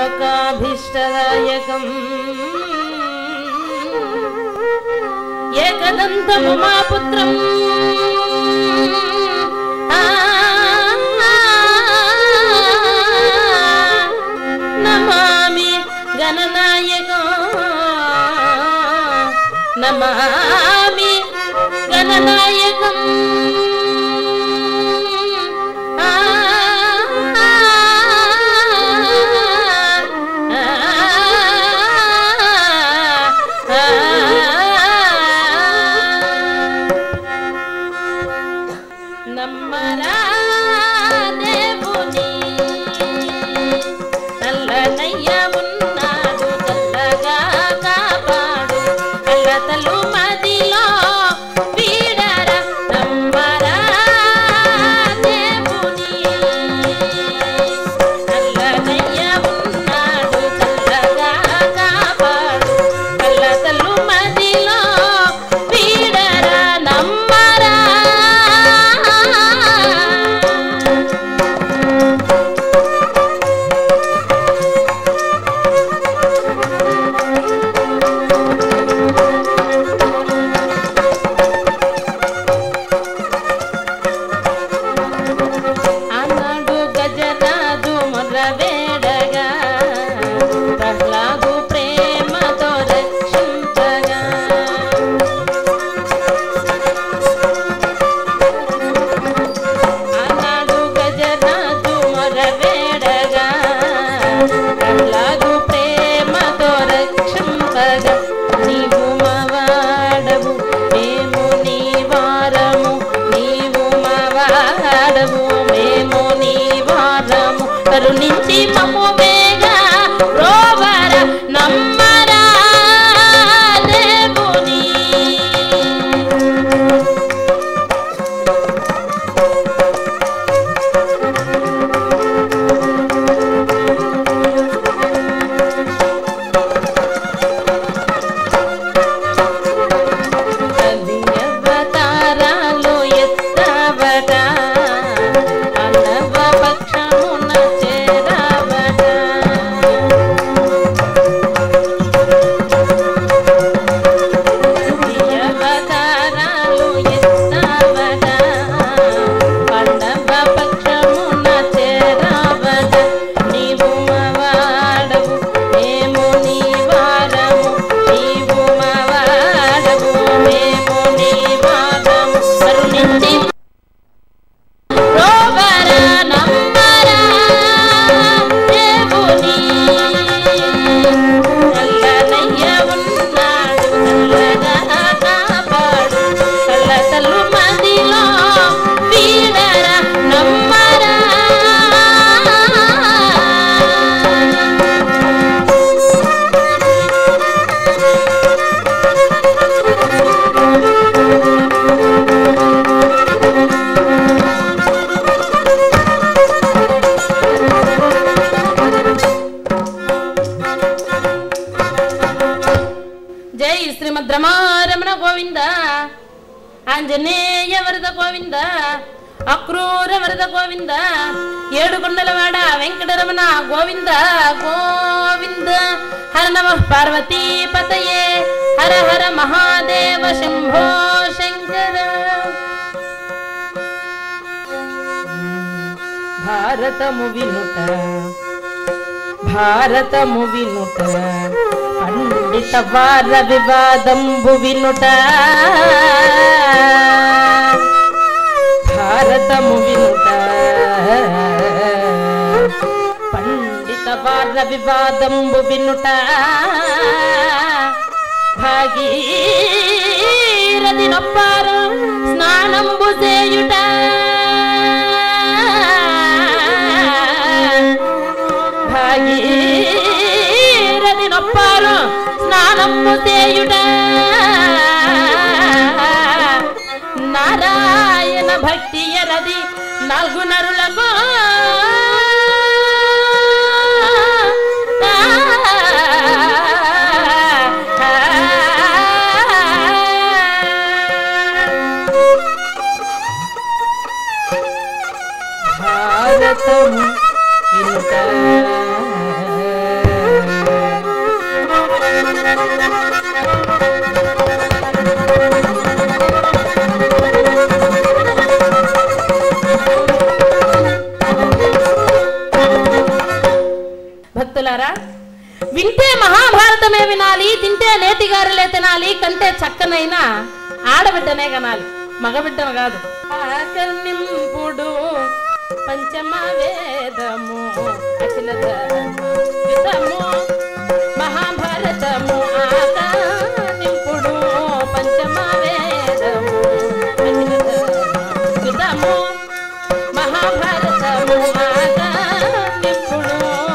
లోకాభీష్టదాయకం ఏకదంతముమాపుత్రం ఆ, నమామి గణనాయకం నమామి గణనాయకం ఆ, ఆ, నమ్మరా దేవుని నల్లనయ్య ఉన్నాడు చల్లగా కాపాడు కళ్ళతలు మదిలో వీడరా నమ్మరా దేవుని నల్లనయ్య ఉన్నాడు చల్లగా కాపాడు కళ్ళతలు మదిలో వీడరా నమ్మరా ఆనాడు గజరాజు మొర్రవేడగా ప్రహ్లాదు ప్రేమతో రక్షించగా ఆనాడు గజరాజు మొర్రవేడగా ప్రహ్లాదు ప్రేమతో రక్షింపగా నీవు మవాడవు మేము నీ వారము నీవు మవాడవు మేము నీ వారము కరుణించి మమ్ము వేగా రోవర నమ్మరా దేవుని అవతారాలు ఎత్తవట అనవ పక్షమున చేరవట అవతారాలు ఎత్తవట పండవ పక్షమున చేరవట నీవు మవాడవు మేము నీ వారము నీవు మవాడవు మేము నీ వారము కరుణించి రోవర నమ్మరా దేవుని నల్లనయ్య ఉన్నాడు నల్లగా కాపాడు కళ్ళతలు మదిలో వీడర నమ్మరా జై శ్రీమద్ రమారమణ గోవింద ఆంజనేయ వరద గోవింద అక్రూర వరద గోవింద ఏడుకొండలవాడ వెంకటరమణ గోవింద గోవింద హర నమ పార్వతీ పతయే హర హర మహాదేవ శంభో శంకర భారతము వినుట భారతము వినుట పండిత వార వివాదంబు వినుట భారతము వినుట పండిత వార వివాదంబు వినుట భాగీరథి నొప్పారు స్నానంబు చేయుట భాగీరథి నొప్పారు స్నానము చేయుట నారాయణ భక్తి ఎరది నాలుగు నరులకు భారతము వినుట నీకంటే చక్కనైన ఆడబిడ్డనే కనాలి మగబిడ్డను కాదు ఆకర్ణింపుడు పంచమ వేదము అఖిల ధర్మము మహాభారతము ఆకర్ణింపుడు పంచమ వేదము అఖిల ధర్మము మహాభారతము ఆకర్ణింపుడు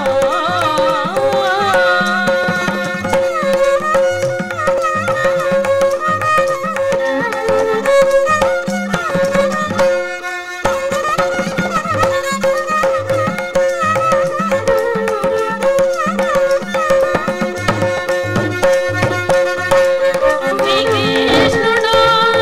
శ్రీకృష్ణుడు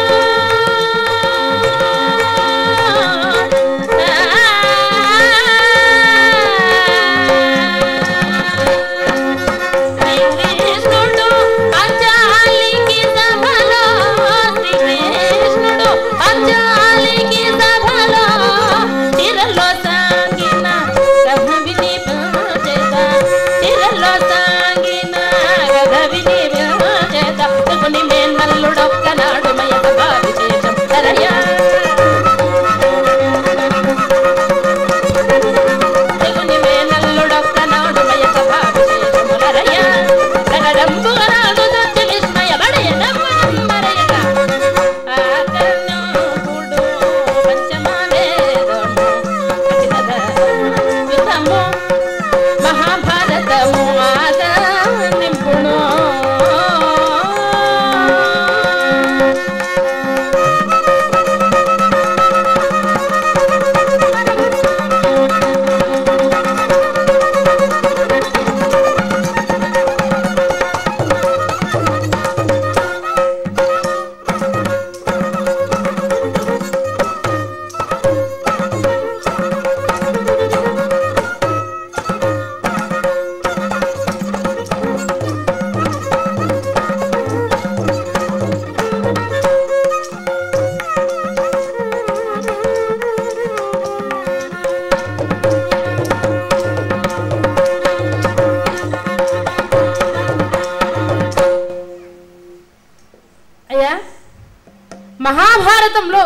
శ్రీకృష్ణుడు పంచాలికి సభలో శ్రీకృష్ణుడు పంచాలికి సభలో తిరలో సాగిన కథ విని చేత తిరలో సాగిన కథ విని చేత శకుని మేనల్లుడొక్కనాడు మయక బావి చేతం తరయా శకుని మేనల్లుడొక్కనాడు మయక బావి చేతములరయా రగడంబుగనాడు దొచ్చి విస్మయబడయ నమ్మనమ్మరయగా ఆకర్ణుడు పంచమవేదము యుద్ధము మహాభారతము ఆగనింపును అయ్యా మహాభారతంలో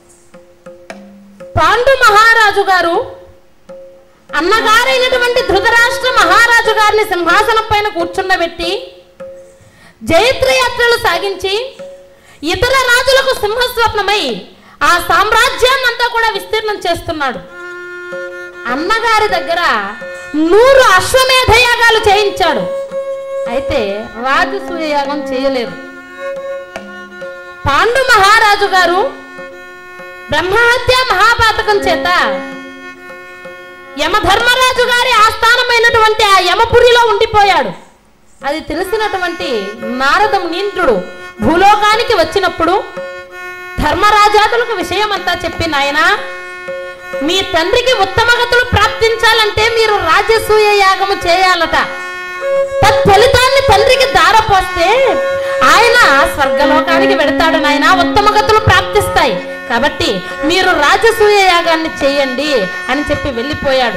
పాండు మహారాజు గారు అన్నగారైనటువంటి ధృతరాష్ట్ర మహారాజు గారిని సింహాసనం పైన కూర్చుండబెట్టి జయత్రయాత్రలు సాగించి ఇతర రాజులకు సింహస్వప్నమై ఆ సామ్రాజ్యాన్నంతా కూడా విస్తీర్ణం చేస్తున్నాడు అన్నగారి దగ్గర నూరు అశ్వమేధ యాగాలు చేయించాడు అయితే రాజసూయ యాగం చేయలేదు పాండు మహారాజు గారు బ్రహ్మహత్య మహాపాతకం చేత యమధర్మరాజు గారి ఆస్థానమైనటువంటి ఆ యమపురిలో ఉండిపోయాడు అది తెలిసినటువంటి నారద మునీంద్రుడు భూలోకానికి వచ్చినప్పుడు ధర్మరాజాదులకు విషయం అంతా చెప్పి నాయనా మీ తండ్రికి ఉత్తమగతులు ప్రాప్తించాలంటే మీరు రాజసూయ యాగము చేయాలట తత్ఫలితాన్ని తండ్రికి దారపోస్తే ఆయన స్వర్గలోకానికి వెడతాడు నాయన ఉత్తమగతులు ప్రాప్తిస్తాయి కాబట్టి మీరు రాజసూయ యాగాన్ని చేయండి అని చెప్పి వెళ్ళిపోయాడు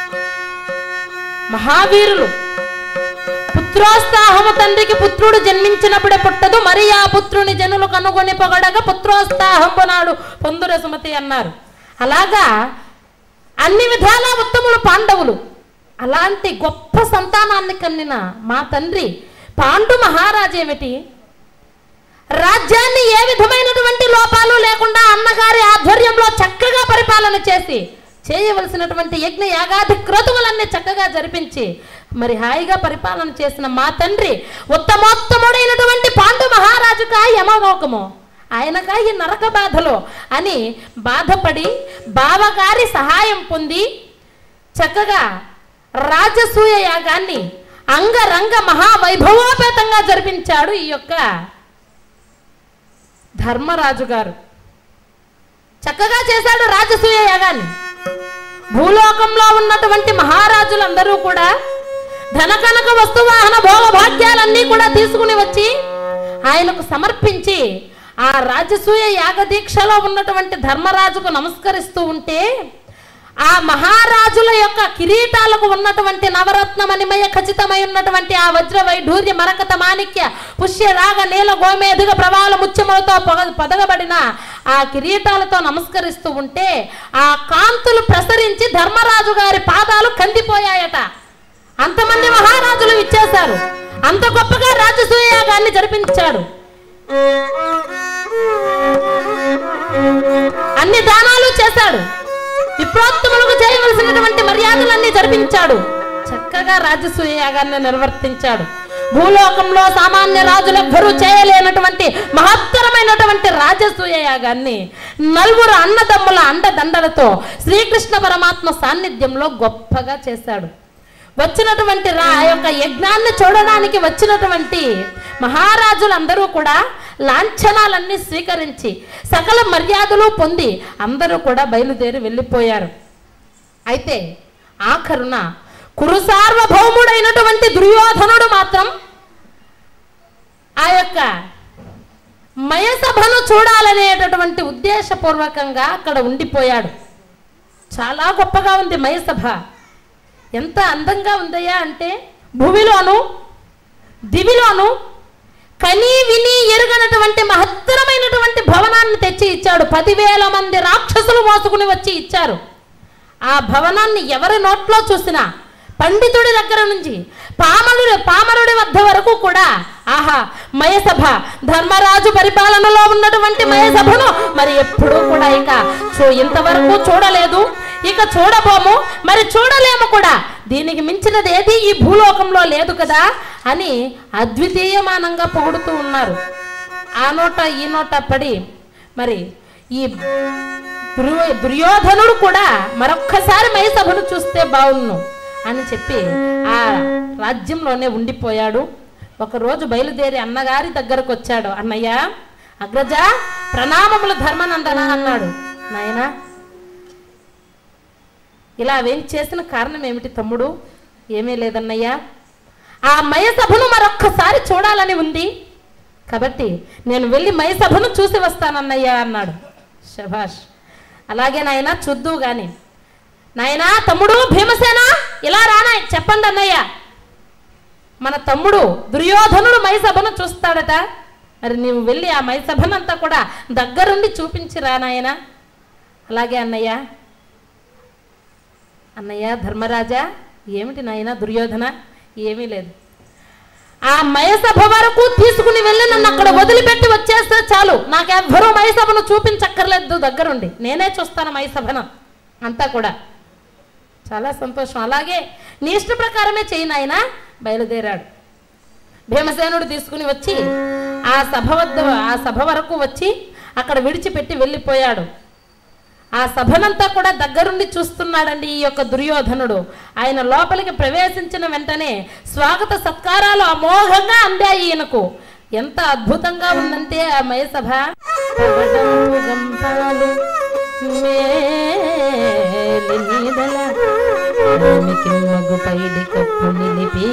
మహావీరులు పుత్రోత్సాహము తండ్రికి పుత్రుడు జన్మించినప్పుడే పుట్టదు మరి ఆ పుత్రుని జనులు కనుగొని పొగడగా పుత్రోత్సాహంపు నాడు పొందుర సుమతి అన్నారు అలాగా అన్ని విధాలా ఉత్తములు పాండవులు అలాంటి గొప్ప సంతానాన్ని కన్నిన మా తండ్రి పాండు మహారాజు ఏమిటి రాజ్యాన్ని ఏ విధమైనటువంటి లోపాలు లేకుండా అన్నగారి ఆధ్వర్యంలో చక్కగా పరిపాలన చేసి చేయవలసినటువంటి యజ్ఞ యాగాది క్రతువులన్నీ చక్కగా జరిపించి మరి హాయిగా పరిపాలన చేసిన మా తండ్రి ఉత్తమోత్తముడైనటువంటి పాండు మహారాజుకా యమలోకము ఆయనకా ఈ నరక బాధలో అని బాధపడి బావగారి సహాయం పొంది చక్కగా రాజసూయ యాగాన్ని అంగరంగ మహావైభవోపేతంగా జరిపించాడు ఈ యొక్క ధర్మరాజు గారు చక్కగా చేశాడు రాజసూయ యాగాన్ని భూలోకంలో ఉన్నటువంటి మహారాజులందరూ కూడా ధనకనక వస్తువాహన భోగభాగ్యాలన్నీ కూడా తీసుకుని వచ్చి ఆయనకు సమర్పించి ఆ రాజసూయ యాగ దీక్షలో ఉన్నటువంటి ధర్మరాజుకు నమస్కరిస్తూ ఉంటే ఆ మహారాజుల యొక్క కిరీటాలకు ఉన్నటువంటి నవరత్నమణిమయ ఖచ్చితమై ఉన్నటువంటి ఆ వజ్ర వైఢూర్య మరకత మాణిక్య పుష్య రాగ నీల గోమేధుగ ప్రవాల ముత్యములతో పొగ పొదగబడిన ఆ కిరీటాలతో నమస్కరిస్తూ ఉంటే ఆ కాంతులు ప్రసరించి ధర్మరాజు గారి పాదాలు కందిపోయాయట అంతమంది మహారాజులు ఇచ్చేశారు అంత గొప్పగా రాజసూయ యాగాన్ని జరిపించాడు అన్ని దానాలు చేశాడు విప్రోత్తములకు చేయవలసినటువంటి మర్యాదలన్నీ జరిపించాడు చక్కగా రాజసూయ యాగాన్ని నిర్వర్తించాడు భూలోకంలో సామాన్య రాజులెవ్వరూ చేయలేనటువంటి మహత్తరమైనటువంటి రాజసూయ యాగాన్ని నలుగురు అన్నదమ్ముల అండదండలతో శ్రీకృష్ణ పరమాత్మ సాన్నిధ్యంలో గొప్పగా చేశాడు వచ్చినటువంటి రా ఆ యొక్క యజ్ఞాన్ని చూడడానికి వచ్చినటువంటి మహారాజులందరూ కూడా లాంఛనాలన్నీ స్వీకరించి సకల మర్యాదలు పొంది అందరూ కూడా బయలుదేరి వెళ్ళిపోయారు అయితే ఆఖరున కురు సార్వభౌముడైనటువంటి దుర్యోధనుడు మాత్రం ఆ యొక్క మయసభను చూడాలనేటటువంటి ఉద్దేశపూర్వకంగా అక్కడ ఉండిపోయాడు చాలా గొప్పగా ఉంది మయసభ ఎంత అందంగా ఉందయ్యా అంటే భూమిలోను దివిలోను కని విని ఎరుగనటువంటి మహత్తరమైనటువంటి భవనాన్ని తెచ్చి ఇచ్చాడు పదివేల మంది రాక్షసులు మోసుకుని వచ్చి ఇచ్చారు ఆ భవనాన్ని ఎవరి నోట్లో చూసినా పండితుడి దగ్గర నుంచి పామరుడి పామరుడి వద్ద వరకు కూడా ఆహా మయసభ ధర్మరాజు పరిపాలనలో ఉన్నటువంటి మయసభను మరి ఎప్పుడూ కూడా ఇక చూ ఇంతవరకు చూడలేదు ఇక చూడబోము మరి చూడలేము కూడా దీనికి మించినది ఏది ఈ భూలోకంలో లేదు కదా అని అద్వితీయమానంగా పొగుడుతూ ఉన్నారు ఆ నోట ఈ నోట పడి మరి ఈ దుర్యో దుర్యోధనుడు కూడా మరొక్కసారి మయసభను చూస్తే బాగున్ను అని చెప్పి ఆ రాజ్యంలోనే ఉండిపోయాడు ఒకరోజు బయలుదేరి అన్నగారి దగ్గరకు వచ్చాడు అన్నయ్య అగ్రజ ప్రణామములు ధర్మనందన అన్నాడు నాయనా ఇలా వేం చేసిన కారణం ఏమిటి తమ్ముడు ఏమీ లేదన్నయ్యా ఆ మయసభను మరొక్కసారి చూడాలని ఉంది కాబట్టి నేను వెళ్ళి మయసభను చూసి వస్తానన్నయ్యా అన్నాడు శభాష్ అలాగే నాయనా చూద్దు గాని నాయనా తమ్ముడు భీమసేన ఇలా రానా చెప్పండి అన్నయ్య మన తమ్ముడు దుర్యోధనుడు మైసభను చూస్తాడట మరి నీవు వెళ్ళి ఆ మైసభనంతా కూడా దగ్గరుండి చూపించిరా నాయనా అలాగే అన్నయ్య అన్నయ్య ధర్మరాజా ఏమిటి నాయన దుర్యోధన ఏమీ లేదు ఆ మయసభ వరకు తీసుకుని వెళ్ళి నన్ను అక్కడ వదిలిపెట్టి వచ్చేస్తే చాలు నాకెవ్వరూ మయసభను చూపించక్కర్లేదు దగ్గరుండి నేనే చూస్తాను మయసభను అంతా కూడా చాలా సంతోషం అలాగే నీ ఇష్ట ప్రకారమే చేయి నాయన బయలుదేరాడు భీమసేనుడు తీసుకుని వచ్చి ఆ సభ వద్ద ఆ సభ వరకు వచ్చి అక్కడ విడిచిపెట్టి వెళ్ళిపోయాడు ఆ సభనంతా కూడా దగ్గరుండి చూస్తున్నాడండి ఈ యొక్క దుర్యోధనుడు ఆయన లోపలికి ప్రవేశించిన వెంటనే స్వాగత సత్కారాలు అమోఘంగా అందాయి ఈయనకు ఎంత అద్భుతంగా ఉందంటే ఆ మయసభ పవడంబు గంపాలు మేలి నీడల భూమికి మగు పైడి కప్పు నిలిపి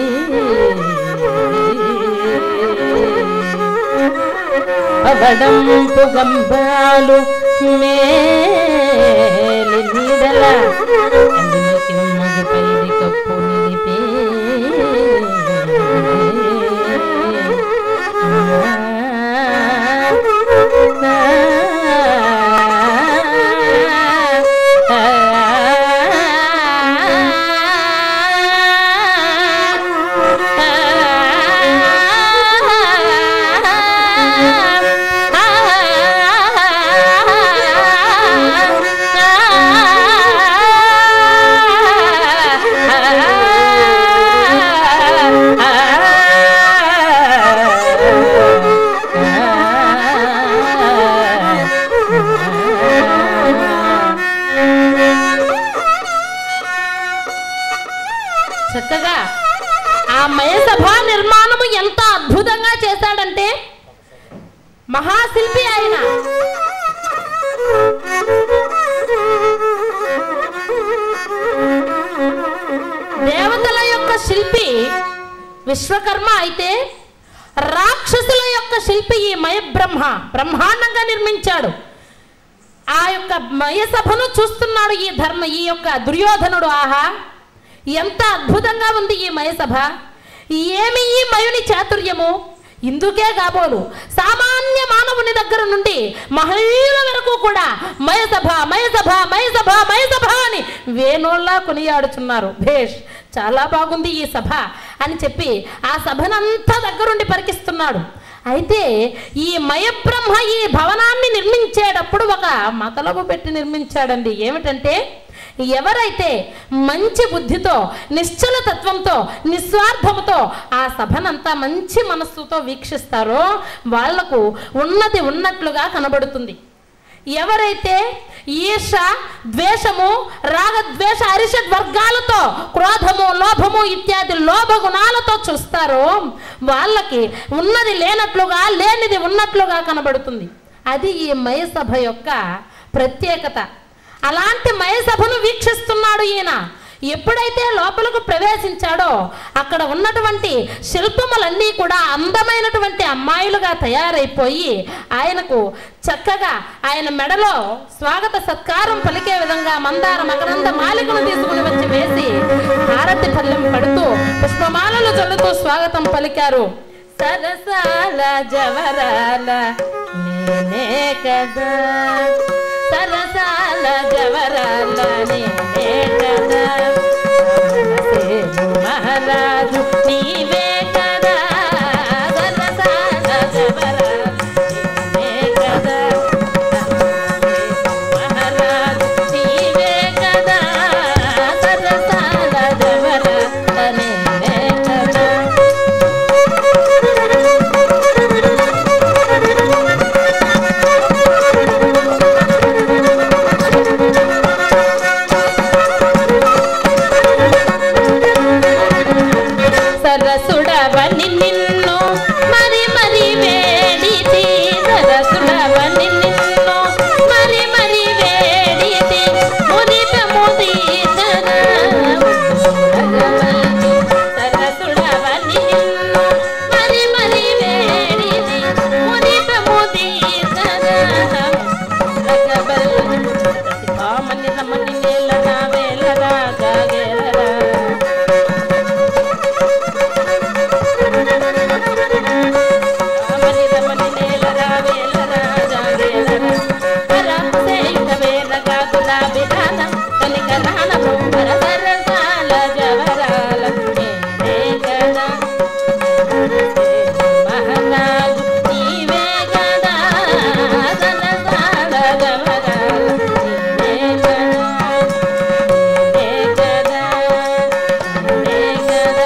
పవడంపు గంబాలు మేలి నీడల అందులోకి మగు పైడి కప్పు నిలిపి చక్కగా ఆ మయసభ నిర్మాణము ఎంత అద్భుతంగా చేశాడంటే మహాశిల్పి ఆయన దేవతల యొక్క శిల్పి విశ్వకర్మ అయితే రాక్షసుల యొక్క శిల్పి ఈ మయ బ్రహ్మ బ్రహ్మాండంగా నిర్మించాడు ఆ యొక్క మయసభను చూస్తున్నాడు ఈ ధర్మ ఈ యొక్క దుర్యోధనుడు ఆహా ఎంత అద్భుతంగా ఉంది ఈ మయసభ ఏమి ఈ మయుని చాతుర్యము ఇందుకే కాబోలు సామాన్య మానవుని దగ్గర నుండి మహనీయుల వరకు కూడా మయసభ మయసభ మయసభ మయసభ అని వేణోళ్ళ కొనియాడుచున్నారు భేష్ చాలా బాగుంది ఈ సభ అని చెప్పి ఆ సభనంతా దగ్గరుండి పరికిస్తున్నాడు అయితే ఈ మయబ్రహ్మ ఈ భవనాన్ని నిర్మించేటప్పుడు ఒక మతలబు పెట్టి నిర్మించాడండి ఏమిటంటే ఎవరైతే మంచి బుద్ధితో నిశ్చల తత్వంతో నిస్వార్థముతో ఆ సభనంతా మంచి మనస్సుతో వీక్షిస్తారో వాళ్లకు ఉన్నది ఉన్నట్లుగా కనబడుతుంది ఎవరైతే ఈర్ష ద్వేషము రాగద్వేష అరిషడ్ వర్గాలతో క్రోధము లోభము ఇత్యాది లోభ గుణాలతో చూస్తారో వాళ్ళకి ఉన్నది లేనట్లుగా లేనిది ఉన్నట్లుగా కనబడుతుంది అది ఈ మయసభ యొక్క ప్రత్యేకత అలాంటి మయసభను వీక్షిస్తున్నాడు ఈయన ఎప్పుడైతే లోపలకు ప్రవేశించాడో అక్కడ ఉన్నటువంటి శిల్పములన్నీ కూడా అందమైనటువంటి అమ్మాయిలుగా తయారైపోయి ఆయనకు చక్కగా ఆయన మెడలో స్వాగత సత్కారం పలికే విధంగా మందార మకరంద మాలికను తీసుకుని వచ్చి వేసి హారతి పల్లెం పడుతూ పుష్పమాలలు చల్లుతూ స్వాగతం పలికారు సరసాల జవరాల నేనే కదా సరసాల జవరాల నేనే కదా మనసేను మహారాజు నీవే కదా సరసాల జవరాల నేనే కదా మహారాజు నీవే కదా సరసాల జవరాల నేనే కదా సరసుడవని నిన్ను మరి మరి వేడితి సరసుడవని నిన్ను మరి మరి వేడితి ముదిత ముదితన సరసుడవని నిన్ను మరి మరి వేడితి ముదిత ముదితన రగబల్ రమణి నేలరా వేలరా జాగేలరా రమణి రమణి నేలరా వేలరా జాగేలరా హర సేయుత వేలగా గులాబీ రాన కనిక నాన భూమర సరసాల జవరాల నేనే కదా మహారాజు నీవే కదా సరసాల జవరాల నేనే కదా నేనే కదా నేనే కదా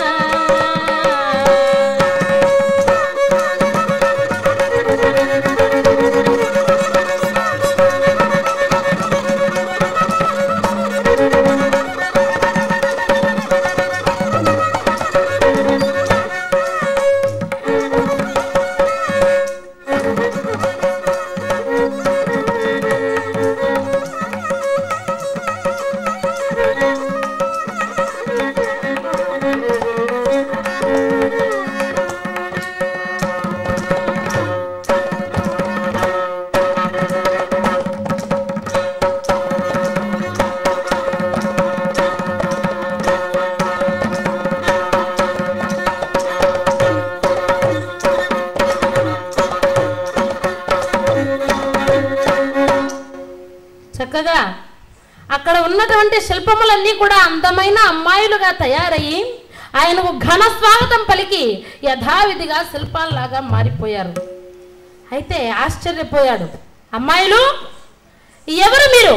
చక్కగా అక్కడ ఉన్నటువంటి శిల్పములన్నీ కూడా అందమైన అమ్మాయిలుగా తయారయ్యి ఆయనకు ఘన స్వాగతం పలికి యథావిధిగా శిల్పాల్లాగా మారిపోయారు అయితే ఆశ్చర్యపోయాడు అమ్మాయిలు ఎవరు మీరు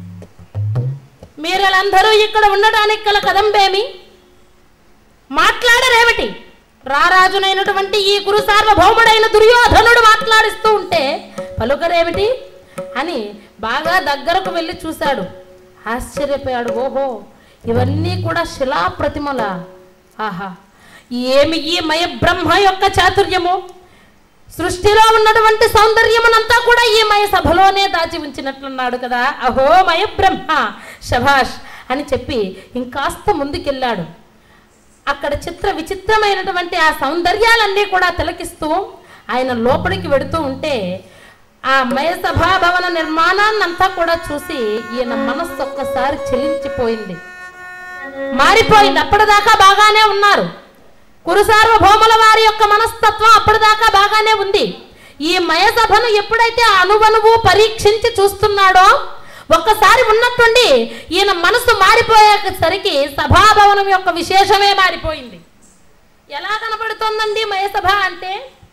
మీరందరూ ఇక్కడ ఉండడానికి గల కదంబేమి మాట్లాడరేమిటి రారాజునైనటువంటి ఈ గురు సార్వభౌముడైన దుర్యోధనుడు మాట్లాడిస్తూ ఉంటే పలుకరేమిటి అని బాగా దగ్గరకు వెళ్ళి చూశాడు ఆశ్చర్యపోయాడు ఓహో ఇవన్నీ కూడా శిలా ప్రతిమల ఆహా ఏమి ఈ మయ బ్రహ్మ యొక్క చాతుర్యము సృష్టిలో ఉన్నటువంటి సౌందర్యమునంతా కూడా ఈ మయ సభలోనే దాచి ఉంచినట్లున్నాడు కదా అహో మయ బ్రహ్మ శభాష్ అని చెప్పి ఇంకాస్త ముందుకెళ్ళాడు అక్కడ చిత్ర విచిత్రమైనటువంటి ఆ సౌందర్యాలన్నీ కూడా తిలకిస్తూ ఆయన లోపలికి వెడుతూ ఉంటే ఆ మయ సభాభవన నిర్మాణాన్నంతా కూడా చూసి ఈయన మనస్సు ఒక్కసారి చెలించిపోయింది మారిపోయింది అప్పటిదాకా బాగానే ఉన్నారు కురుసార్వభౌముల వారి యొక్క మనస్తత్వం అప్పటిదాకా బాగానే ఉంది ఈ మయసభను ఎప్పుడైతే అనువనువు పరీక్షించి చూస్తున్నాడో ఒక్కసారి ఉన్నట్టుండి ఈయన మనసు మారిపోయేసరికి సభాభవనం యొక్క విశేషమే మారిపోయింది ఎలా కనబడుతోందండి మయసభ అంటే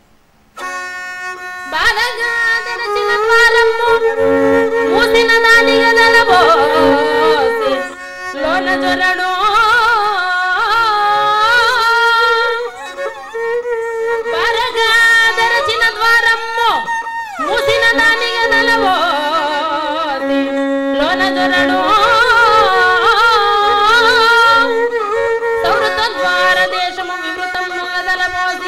బాలగా తెరచిన ద్వారము మూసిన దాని గదలబోసి లోన జొరడు బాలగా తెరచిన ద్వారము మూసిన దాని గదలబోసి లోన జొరడు సౌరత ద్వార దేశము వివృతము గదలబోసి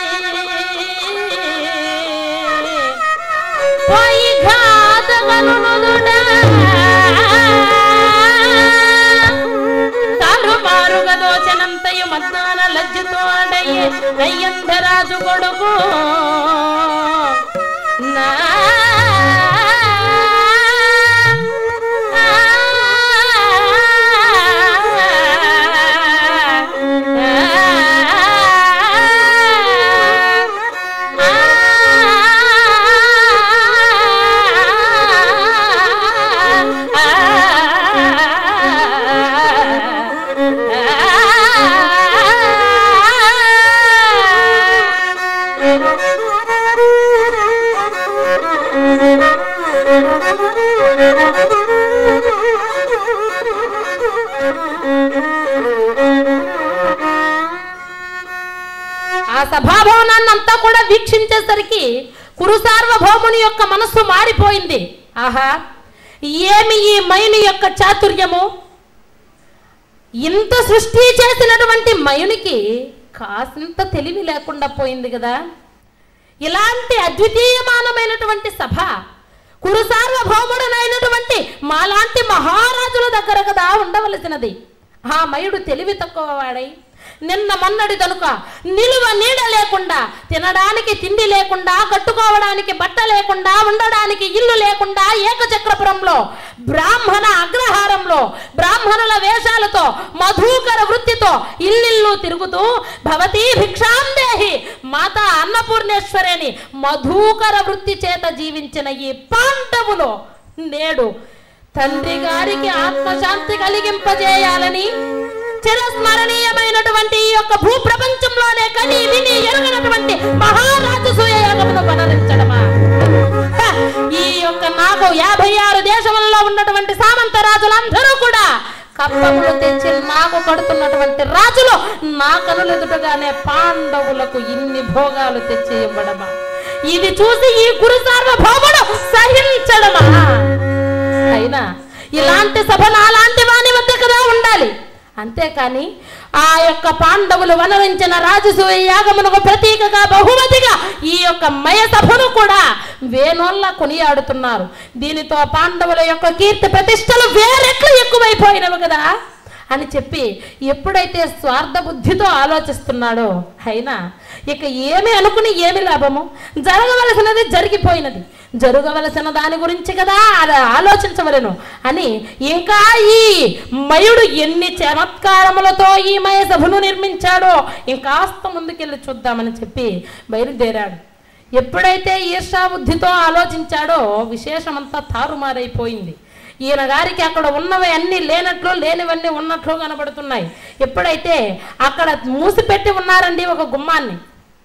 పోయి ఘాతగనునుదుడ తారుమారుగా దోచనంతయు మద్నాన లజ్జతో అడయ్యే అయ్యంధరాజు కొడుకు నా ఆ సభాభవనాన్ని అంతా కూడా వీక్షించేసరికి కురు సార్వభౌముని యొక్క మనస్సు మారిపోయింది ఆహా ఏమి ఈ మయుని యొక్క చాతుర్యము ఇంత సృష్టి చేసినటువంటి మయునికి కాసింత తెలివి లేకుండా పోయింది కదా ఇలాంటి అద్వితీయమానమైనటువంటి సభ కురు సార్వభౌముడనైనటువంటి మాలాంటి మహారాజుల దగ్గర కదా ఉండవలసినది ఆ మయుడు తెలివి తక్కువ వాడై నిన్న మొన్నటి దనుక నిలువ నీడ లేకుండా తినడానికి తిండి లేకుండా కట్టుకోవడానికి బట్ట లేకుండా ఉండడానికి ఇల్లు లేకుండా ఏకచక్రపురంలో బ్రాహ్మణ అగ్రహారంలో బ్రాహ్మణుల వేషాలతో మధుకర వృత్తితో ఇల్లిల్లు తిరుగుతూ భవతీ భిక్షాం దేహి మాత అన్నపూర్ణేశ్వరిని మధుకర వృత్తి చేత జీవించిన ఈ పాండవులు నేడు తండ్రి గారికి ఆత్మశాంతి కలిగింపజేయాలని చిరస్మరణీయమైనటువంటి ఈ యొక్క భూ ప్రపంచంలోనే కని విని ఎరగనటువంటి మహారాజు సూయయాగమును వనరించడమా హ! ఈ యొక్క నాకు యాభై ఆరు దేశములలో ఉన్నటువంటి సామంత రాజులందరూ కూడా కప్పములు తెచ్చి నాకు కడుతున్నటువంటి రాజులు నా కనులెదుటగానే పాండవులకు ఇన్ని భోగాలు తెచ్చి ఇవ్వడమా ఇది చూసి ఈ గురు సార్వభౌముడు సహించడమా అయినా ఇలాంటి సభ నాలాంటి వాని వద్ద కదా ఉండాలి అంతేకాని ఆ యొక్క పాండవులు వనరించిన రాజసూయ యాగమునకు ప్రతీకగా బహుమతిగా ఈ యొక్క మయ సభను కూడా వేనోళ్ళ కొనియాడుతున్నారు దీనితో పాండవుల యొక్క కీర్తి ప్రతిష్టలు వేరెట్లు ఎక్కువైపోయినవి కదా అని చెప్పి ఎప్పుడైతే స్వార్థ బుద్ధితో ఆలోచిస్తున్నాడో అయినా ఇక ఏమి అనుకుని ఏమి లాభము జరగవలసినది జరిగిపోయినది జరగవలసిన దాని గురించి కదా ఆ- ఆలోచించవలెను అని ఇంకా ఈ మయుడు ఎన్ని చమత్కారములతో ఈ మయ సభను నిర్మించాడో ఇంకాస్త ముందుకెళ్ళి చూద్దామని చెప్పి బయలుదేరాడు ఎప్పుడైతే ఈర్షా బుద్ధితో ఆలోచించాడో విశేషమంతా తారుమారైపోయింది ఈయన గారికి అక్కడ ఉన్నవి అన్ని లేనట్లు లేనివన్నీ ఉన్నట్లు కనబడుతున్నాయి ఎప్పుడైతే అక్కడ మూసిపెట్టి ఉన్నారండి ఒక గుమ్మాన్ని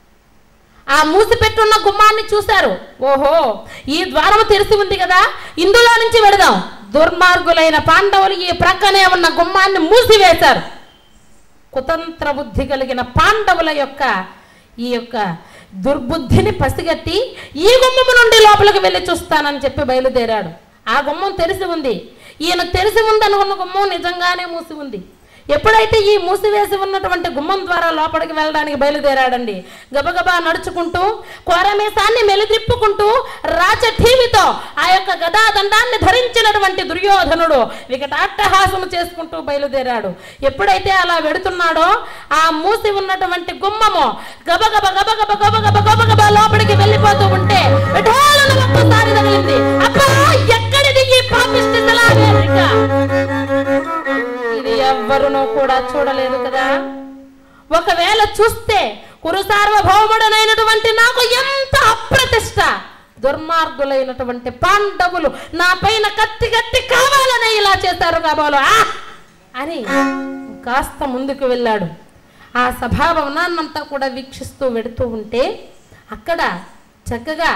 ఆ మూసిపెట్టి ఉన్న గుమ్మాన్ని చూశారు ఓహో ఈ ద్వారం తెరిచి ఉంది కదా ఇందులో నుంచి వెళదాం దుర్మార్గులైన పాండవులు ఈ ప్రక్కనే ఉన్న గుమ్మాన్ని మూసివేశారు కుతంత్ర బుద్ధి కలిగిన పాండవుల యొక్క ఈ యొక్క దుర్బుద్ధిని పసిగట్టి ఈ గుమ్మము నుండి లోపలికి వెళ్ళి చూస్తానని చెప్పి బయలుదేరాడు ఆ గుమ్మం తెరిచి ఉంది ఈయన తెరిచి ఉంది అనుకున్న గుమ్మం నిజంగానే మూసి ఉంది ఎప్పుడైతే ఈ మూసివేసి ఉన్నటువంటి గుమ్మం ద్వారా లోపలికి వెళ్ళడానికి బయలుదేరాడండి గబగబా నడుచుకుంటూ కోరమేసాన్ని మెలిదిప్పుకుంటూ రాచఠీవితో ఆ యొక్క గదాదండాన్ని ధరించినటువంటి దుర్యోధనుడు వికటాట్టహాసము చేసుకుంటూ బయలుదేరాడు ఎప్పుడైతే అలా వెడుతున్నాడో ఆ మూసి ఉన్నటువంటి గుమ్మము గబగబ గబగబ గబగబ గబగబ లోపలికి వెళ్ళిపోతూ ఉంటే విఠోలను ఒక్కసారి తగిలింది అబ్బా ఎక్కడిది ఈ పాపిష్టి శిలావేదిక? ఇది ఎవ్వరునూ కూడా చూడలేదు కదా ఒకవేళ చూస్తే కురు సార్వభౌముడనైనటువంటి నాకు ఎంత అప్రతిష్ట దుర్మార్గులైనటువంటి పాండవులు నా పైన కత్తి కత్తి కావాలనే ఇలా చేశారు కాబోలు ఆ! అని కాస్త ముందుకు వెళ్ళాడు ఆ సభాభవనాన్నంతా కూడా వీక్షిస్తూ వెడుతూ ఉంటే అక్కడ చక్కగా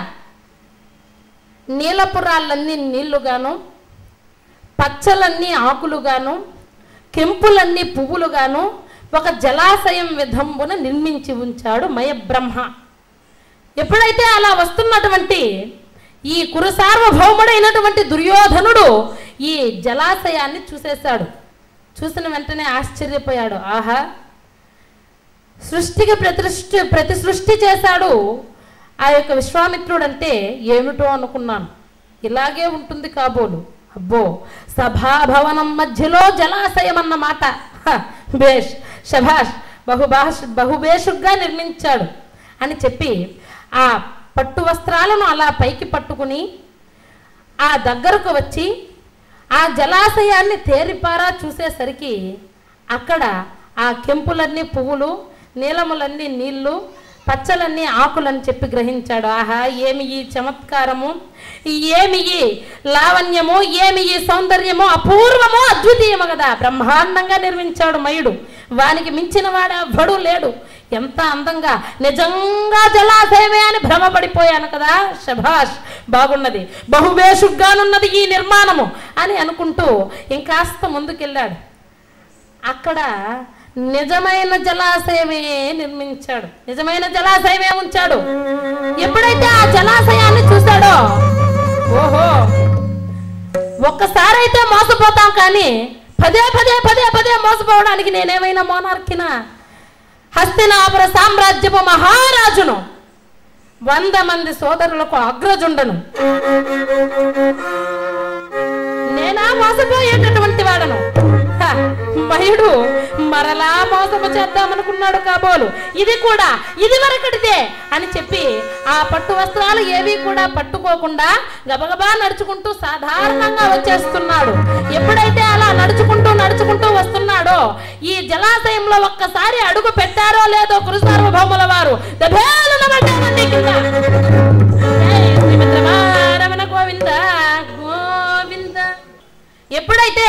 నీలపురాలన్నీ నీళ్లుగాను పచ్చలన్నీ ఆకులుగాను కెంపులన్నీ పువ్వులుగాను ఒక జలాశయం విధంబున నిర్మించి ఉంచాడు మయబ్రహ్మ ఎప్పుడైతే అలా వస్తున్నటువంటి ఈ కురు సార్వభౌముడైనటువంటి దుర్యోధనుడు ఈ జలాశయాన్ని చూసేశాడు చూసిన వెంటనే ఆశ్చర్యపోయాడు ఆహా సృష్టికి ప్రతిష్ఠి ప్రతి సృష్టి చేశాడు ఆ యొక్క విశ్వామిత్రుడు అంటే ఏమిటో అనుకున్నాను ఇలాగే ఉంటుంది కాబోలు అబ్బో సభాభవనం మధ్యలో జలాశయం అన్నమాట హ, బేష్ శభాష్ బహుభాష్ బహుబేషుగ్గా నిర్మించాడు అని చెప్పి ఆ పట్టు వస్త్రాలను అలా పైకి పట్టుకుని ఆ దగ్గరకు వచ్చి ఆ జలాశయాన్ని తేరిపారా చూసేసరికి అక్కడ ఆ కెంపులన్నీ పువ్వులు నీలములన్నీ నీళ్లు పచ్చలన్నీ ఆకులని చెప్పి గ్రహించాడు ఆహా ఏమి ఈ చమత్కారము ఏమి ఈ లావణ్యము ఏమి ఈ సౌందర్యము అపూర్వము అద్వితీయము కదా బ్రహ్మాండంగా నిర్మించాడు మయుడు వానికి మించిన వాడు ఎవ్వడూ లేడు ఎంత అందంగా నిజంగా జలాశయమే అని భ్రమపడిపోయాను కదా శభాష్ బాగున్నది బహుబేషుగ్గానున్నది ఈ నిర్మాణము అని అనుకుంటూ ఇంకాస్త ముందుకెళ్ళాడు అక్కడ నిజమైన జలాశయమే నిర్మించాడు నిజమైన జలాశయమే ఉంచాడు ఎప్పుడైతే ఆ జలాశయాన్ని చూశాడో ఓహో ఒక్కసారైతే మోసపోతాం కానీ పదే పదే పదే పదే మోసపోవడానికి నేనేమైనా మోనార్కినా హస్తినాపుర సామ్రాజ్యపు మహారాజును వంద మంది సోదరులకు అగ్రజుండను నేనా మోసపోయేటటువంటి వాడను హ, మయుడు మరలా మోసము చేద్దామనుకున్నాడు కాబోలు ఇది కూడా ఇది వరకటిదే అని చెప్పి ఆ పట్టు వస్త్రాలు ఏవి కూడా పట్టుకోకుండా గబగబా నడుచుకుంటూ సాధారణంగా వచ్చేస్తున్నాడు ఎప్పుడైతే అలా నడుచుకుంటూ నడుచుకుంటూ వస్తున్నాడో ఈ జలాశయంలో ఒక్కసారి అడుగు పెట్టారో లేదో కురుసార్వభౌముల వారు దభేలున పడ్డారండి కింద జై శ్రీమద్రమారమణ గోవింద గోవింద ఎప్పుడైతే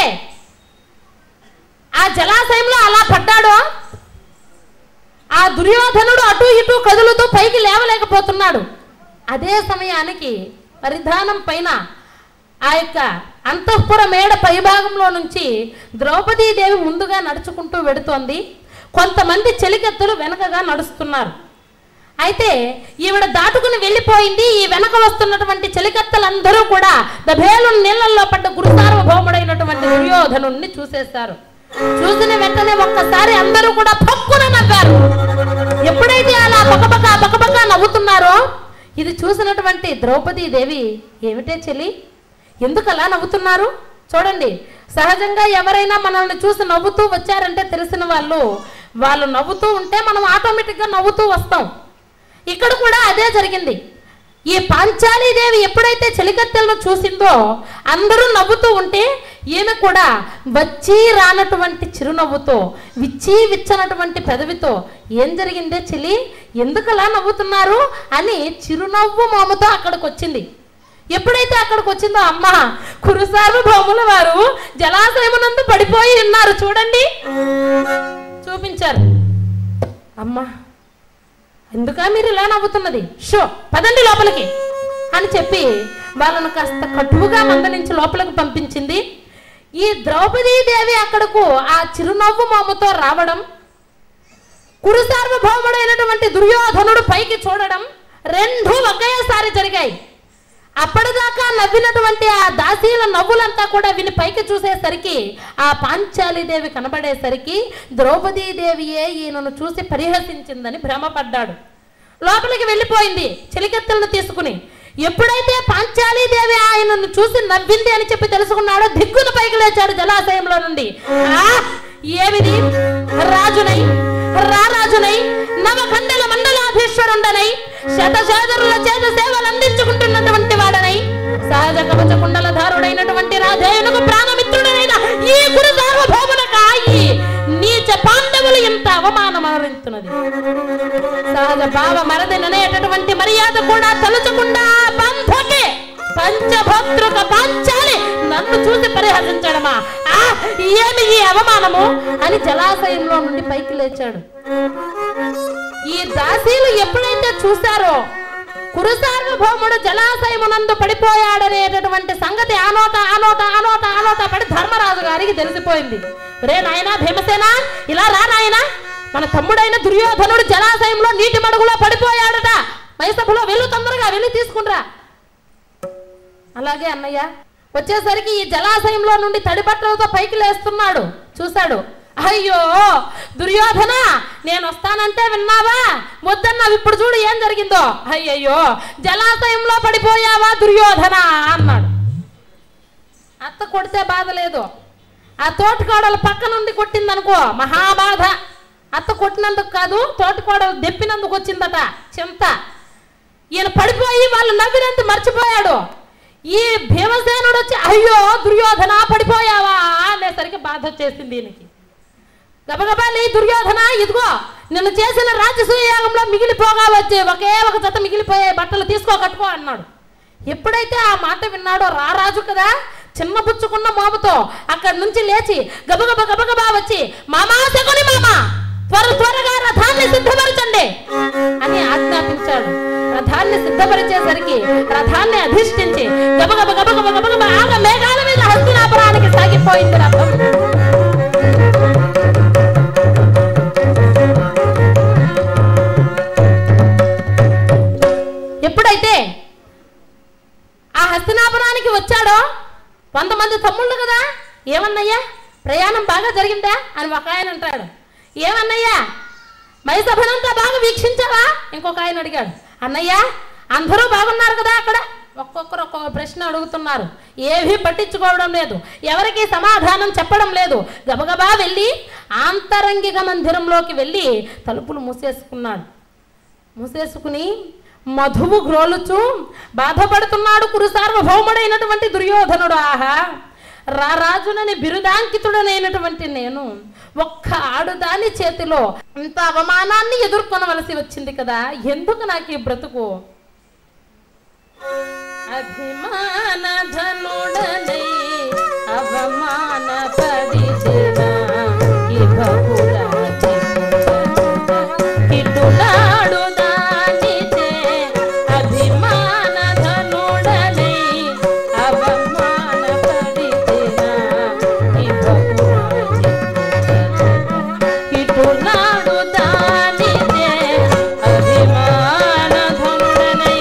ఆ జలాశయంలో అలా పడ్డాడో ఆ దుర్యోధనుడు అటు ఇటు కదులుతూ పైకి లేవలేకపోతున్నాడు అదే సమయానికి పరిధానం పైన ఆ యొక్క అంతఃపుర మేడ పైభాగంలో నుంచి ద్రౌపదీదేవి ముందుగా నడుచుకుంటూ వెడుతోంది కొంతమంది చెలికత్తెలు వెనకగా నడుస్తున్నారు అయితే ఈవిడ దాటుకుని వెళ్ళిపోయింది ఈ వెనక వస్తున్నటువంటి చెలికత్తలందరూ కూడా దభేలు నీళ్ళల్లో పడ్డ గురుసార్వభౌముడైనటువంటి దుర్యోధనుణ్ణి చూసేశారు చూసిన వెంటనే ఒక్కసారి అందరూ కూడా పక్కున నవ్వారు ఎప్పుడైతే అలా పకపక పకపక నవ్వుతున్నారో ఇది చూసినటువంటి ద్రౌపదీ దేవి ఏమిటే చెలి ఎందుకు అలా నవ్వుతున్నారు చూడండి సహజంగా ఎవరైనా మనల్ని చూసి నవ్వుతూ వచ్చారంటే తెలిసిన వాళ్ళు వాళ్ళు నవ్వుతూ ఉంటే మనం ఆటోమేటిక్గా నవ్వుతూ వస్తాం ఇక్కడ కూడా అదే జరిగింది ఈ పాంచాలీదేవి ఎప్పుడైతే చెలికత్తెలను చూసిందో అందరూ నవ్వుతూ ఉంటే ఈమె కూడా వచ్చి రానటువంటి చిరునవ్వుతో విచ్చి విచ్చనటువంటి పెదవితో ఏం జరిగిందే చెలి ఎందుకలా నవ్వుతున్నారు అని చిరునవ్వు మోముతో అక్కడికి వచ్చింది ఎప్పుడైతే అక్కడికి వచ్చిందో అమ్మ కురుసార్వభౌముల వారు జలాశయమునందు పడిపోయి ఉన్నారు చూడండి చూపించారు అమ్మా ఎందుకా మీరు ఇలా నవ్వుతున్నది షో పదండి లోపలికి అని చెప్పి వాళ్ళను కాస్త కటువుగా మందలించి లోపలికి పంపించింది ఈ ద్రౌపదీదేవి అక్కడకు ఆ చిరునవ్వు మామతో రావడం కురు సార్వభౌముడైనటువంటి దుర్యోధనుడు పైకి చూడడం రెండు ఒకేసారి జరిగాయి అప్పటిదాకా నవ్వినటువంటి ఆ దాసీల నవ్వులంతా కూడా విని పైకి చూసేసరికి ఆ పాంచాలిదేవి కనబడేసరికి ద్రౌపదీదేవియే ఈయనను చూసి పరిహసించిందని భ్రమపడ్డాడు లోపలికి వెళ్ళిపోయింది చెలికెత్తలను తీసుకుని ఎప్పుడైతే పాంచాలీదేవి ఆయనను చూసి నవ్వింది అని చెప్పి తెలుసుకున్నాడో దిగ్గున పైకి లేచాడు జలాశయంలో నుండి ఆ ఏమిది రాజునై రారాజునై నవఖండల మండలాధీశ్వరుండనై శతశాదరుల చేత సేవలు అందించుకుంటున్నటువంటి వాడనై సహజ కవచ కుండలధారుడైనటువంటి రాధేయునకు ప్రాణమిత్రుడనైన ఈ గురు సార్వభౌమునక ఈ నీచ పాండవులు ఎంత అవమానం అవరించున్నది సహజ భావ మరదిననేటటువంటి మర్యాద కూడా తలుచకుండా బంధకే పంచభద్రుక పాంచాలి నన్ను చూసి పరిహసించడమా ఆ ఏమి ఈ అవమానము అని జలాశయంలో నుండి పైకి లేచాడు ఈ దాసీలు ఎప్పుడైతే చూశారో కురుసార్వభౌముడు జలాశయమునందు పడిపోయాడనేటటువంటి సంగతి ఆనోట ఆనోట ఆనోట ఆనోట పడి ధర్మరాజు గారికి తెలిసిపోయింది రే నాయనా భీమసేన ఇలా రా నాయనా మన తమ్ముడైన దుర్యోధనుడు జలాశయంలో నీటి మడుగులో పడిపోయాడట మైసభలో వెళ్ళు తొందరగా వెళ్ళి తీసుకునిరా అలాగే అన్నయ్య వచ్చేసరికి ఈ జలాశయంలో నుండి తడి బట్టలతో పైకి లేస్తున్నాడు చూశాడు అయ్యో దుర్యోధన నేను వస్తానంటే విన్నావా వద్దన్నావు ఇప్పుడు చూడు ఏం జరిగిందో అయ్యయ్యో జలాశయంలో పడిపోయావా దుర్యోధన అన్నాడు అత్త కొడితే బాధ లేదు ఆ తోటికోడలు పక్క నుండి కొట్టిందనుకో మహాబాధ అత్త కొట్టినందుకు కాదు తోటికోడలు దెప్పినందుకు వచ్చిందట చింత ఈయన పడిపోయి వాళ్ళు నవ్వినంత మర్చిపోయాడు ఈ భీమసేనుడు వచ్చి అయ్యో దుర్యోధన పడిపోయావా అనేసరికి బాధ వచ్చేసింది ఈయనకి గబగబా లే దుర్యోధన ఇదిగో నిన్ను చేసిన రాజసూయ యాగంలో మిగిలిపోగా వచ్చి ఒకే ఒక జత మిగిలిపోయే బట్టలు తీసుకో కట్టుకో అన్నాడు ఎప్పుడైతే ఆ మాట విన్నాడో రారాజు కదా చిన్న పుచ్చుకున్న మోముతో అక్కడి నుంచి లేచి గబగబ గబగబా వచ్చి మామా శకుని మామా త్వర త్వరగా రథాన్ని సిద్ధపరచండి అని ఆజ్ఞాపించాడు రథాన్ని సిద్ధపరిచేసరికి రథాన్ని అధిష్ఠించి గబగబ గబగబ గబగబ ఆగ మేఘాల మీద హస్తినాపురానికి సాగిపోయింది రథం ఎప్పుడైతే ఆ హస్తినాపురానికి వచ్చాడో వంద మంది తమ్ముళ్ళు కదా ఏమన్నయ్యా ప్రయాణం బాగా జరిగిందా అని ఒక ఆయన అంటాడు ఏమన్నయ్యా మైసభనంతా బాగా వీక్షించావా ఇంకొక ఆయన అడిగాడు అన్నయ్య అందరూ బాగున్నారు కదా అక్కడ ఒక్కొక్కరు ఒక్కొక్క ప్రశ్న అడుగుతున్నారు ఏమీ పట్టించుకోవడం లేదు ఎవరికి సమాధానం చెప్పడం లేదు గబగబా వెళ్ళి ఆంతరంగిక మందిరంలోకి వెళ్ళి తలుపులు మూసేసుకున్నాడు మూసేసుకుని మధువు గ్రోలుచు బాధపడుతున్నాడు కురు సార్వభౌముడైనటువంటి దుర్యోధనుడు ఆహా రారాజునని బిరుదాంకితుడనైనటువంటి నేను ఒక్క ఆడుదాని చేతిలో ఇంత అవమానాన్ని ఎదుర్కొనవలసి వచ్చింది కదా ఎందుకు నాకు ఈ బ్రతుకు అభిమాన ధనుడనై అవమాన పరిచిన ఇటులాడు దానిచే అభిమాన ధనుడనై అవమాన పరిచిన ఇటులాడు దానిచే అభిమాన ధనుడనై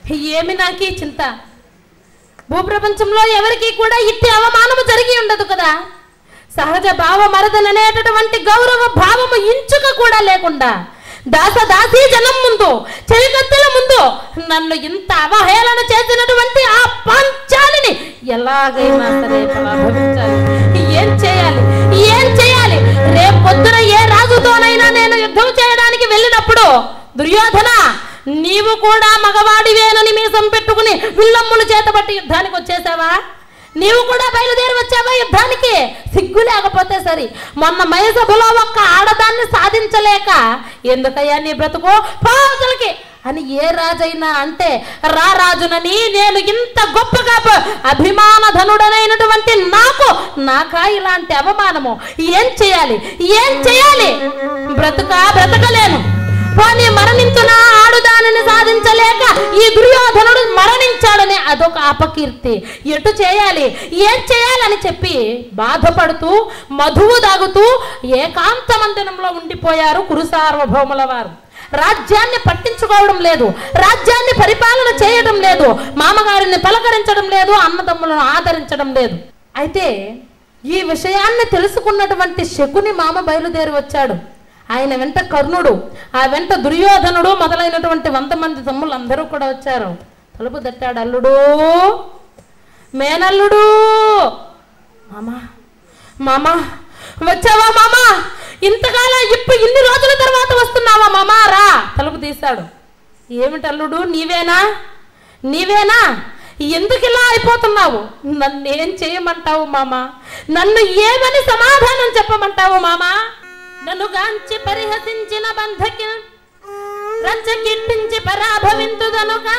ఏమి నాకీ చింత భూప్రపంచంలో ఎవరికి కూడా ఇట్టి అవమానము జరిగి ఉండదు కదా సహజ భావ మరదలనేటటువంటి గౌరవ భావము ఇంచుక కూడా లేకుండా దాస దాసీ జనం ముందు చెలికత్తెల ముందు నన్ను ఇంత అవహేళన చేసినటువంటి ఆ పాంచాలిని ఎలాగైనా సరే ప్రభవించాలి ఏం చేయాలి ఏం చేయాలి రేపు పొద్దున ఏ రాజుతోనైనా నేను యుద్ధం చేయడానికి వెళ్ళినప్పుడు దుర్యోధన నీవు కూడా మగవాడివేనని మీసం పెట్టుకుని విల్లమ్ములు చేతబట్టి యుద్ధానికి వచ్చేసావా నీవు కూడా బయలుదేరి వచ్చావా యుద్ధానికి సిగ్గు లేకపోతే సరి మొన్న మయసభలో ఒక్క ఆడదాన్ని సాధించలేక ఎందుకయ్యా నీ బ్రతుకు పావుతలకి అని ఏ రాజైనా అంటే రా రాజునని నేను ఇంత గొప్పగా ప- అభిమాన ధనుడనైనటువంటి నాకు నాకా ఇలాంటి అవమానము ఏం చేయాలి ఏం చేయాలి బ్రతుక బ్రతకలేను పోనీ మరణించున ఆడుదానిని సాధించలేక ఈ దుర్యోధనుడు మరణించాడని అదొక అపకీర్తి ఎటు చేయాలి ఏం చేయాలని చెప్పి బాధపడుతూ మధువు దాగుతూ ఏకాంత మందిరంలో ఉండిపోయారు కురు సార్వభౌముల వారు రాజ్యాన్ని పట్టించుకోవడం లేదు రాజ్యాన్ని పరిపాలన చేయడం లేదు మామగారిని పలకరించడం లేదు అన్నదమ్ములను ఆదరించడం లేదు అయితే ఈ విషయాన్ని తెలుసుకున్నటువంటి శకుని మామ బయలుదేరి వచ్చాడు ఆయన వెంట కర్ణుడు ఆ వెంట దుర్యోధనుడు మొదలైనటువంటి వంద మంది తమ్ముళ్ళు అందరూ కూడా వచ్చారు తలుపు తట్టాడు అల్లుడు మేనల్లుడు మామా మామా వచ్చావా మామా ఇంతకాలం ఇప్పుడు ఇన్ని రోజుల తర్వాత వస్తున్నావా మామా రా తలుపు తీశాడు ఏమిటి అల్లుడు నీవేనా నీవేనా ఎందుకు ఇలా అయిపోతున్నావు నన్ను ఏం చేయమంటావు మామా నన్ను ఏమని సమాధానం చెప్పమంటావు మామా నన్ను గాంచి పరిహసించిన బంధకి రచ్చకిట్టించి పరాభవింతుదనుగా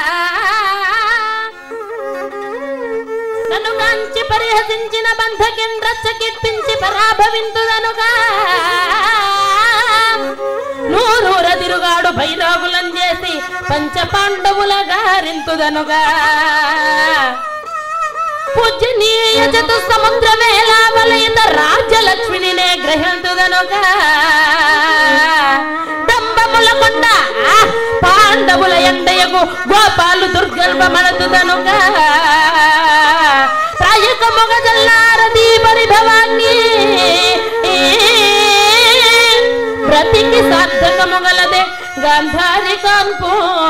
నన్ను గాంచి పరిహసించిన బంధకిన్ రచ్చకిట్టించి పరాభవింతుదనుగా నూరూర తిరుగాడు భైరాగులం చేసి పంచ పాండవుల గారింతుదనుగా పూజనీయ చతు సముద్ర వేలావలయిత రాజ్యలక్ష్మినినే గ్రహింతుదనుగా డంబముల కొండ ఆ, పాండవుల ఎండయగు గోపాలు దుర్గల్భమనతుదనుగా ప్రాయక మొగజల్లారది పరిభవాన్ని బ్రతికి సార్థకముగలదే గాంధారి కాన్పు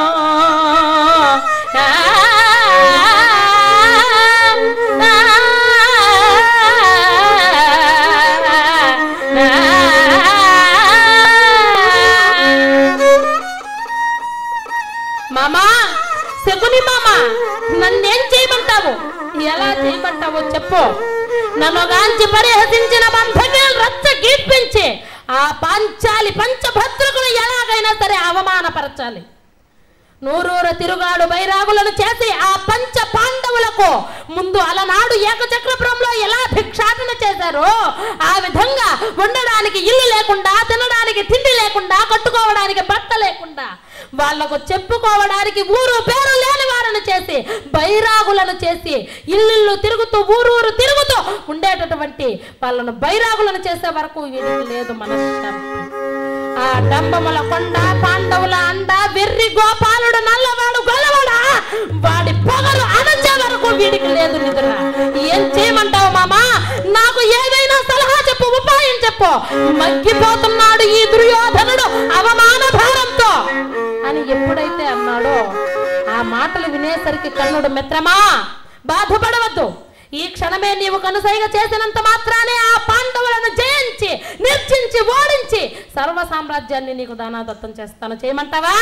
మామా శకుని మామా నన్నేం చేయమంటావు ఎలా చేయమంటావో చెప్పు నన్ను గాంచి పరిహసించిన బంధకులు రచ్చ గీర్పించి ఆ పాంచాలి పంచభద్రకులు ఎలాగైనా సరే అవమానపరచాలి నూరూర తిరుగాడు బైరాగులను చేసి ఆ పంచ పాండవులకు ముందు అలనాడు ఏకచక్రపురంలో ఎలా భిక్షాటన చేశారో ఆ విధంగా ఉండడానికి ఇల్లు లేకుండా తినడానికి తిండి లేకుండా కట్టుకోవడానికి బట్ట లేకుండా వాళ్లకు చెప్పుకోవడానికి ఊరు పేరు లేని వారిని చేసి బైరాగులను చేసి ఇల్లు తిరుగుతూ ఊరూరు తిరుగుతూ ఉండేటటువంటి వాళ్ళను బైరాగులను చేసే వరకు వీరికి లేదు మనశ్శాంతి ఆ డంబముల కొండ పాండవుల అండ వెర్రి గోపాలుడు నల్లవాడు గొల్లవాడా వాడి పొగలు అణచే వరకు వీడికి లేదు నిద్ర ఏం చేయమంటావు మామా నాకు ఏదైనా సలహా చెప్పు ఉపాయం చెప్పు మగ్గిపోతున్నాడు ఈ దుర్యోధనుడు అవమాన భారంతో అని ఎప్పుడైతే అన్నాడో ఆ మాటలు వినేసరికి కర్ణుడు మిత్రమా బాధపడవద్దు ఈ క్షణమే నీవు కనుసైగ చేసినంత మాత్రానే ఆ పాండవులను జయించి నిర్చించి ఓడించి సర్వ సామ్రాజ్యాన్ని నీకు దానాదత్తం చేస్తాను చేయమంటావా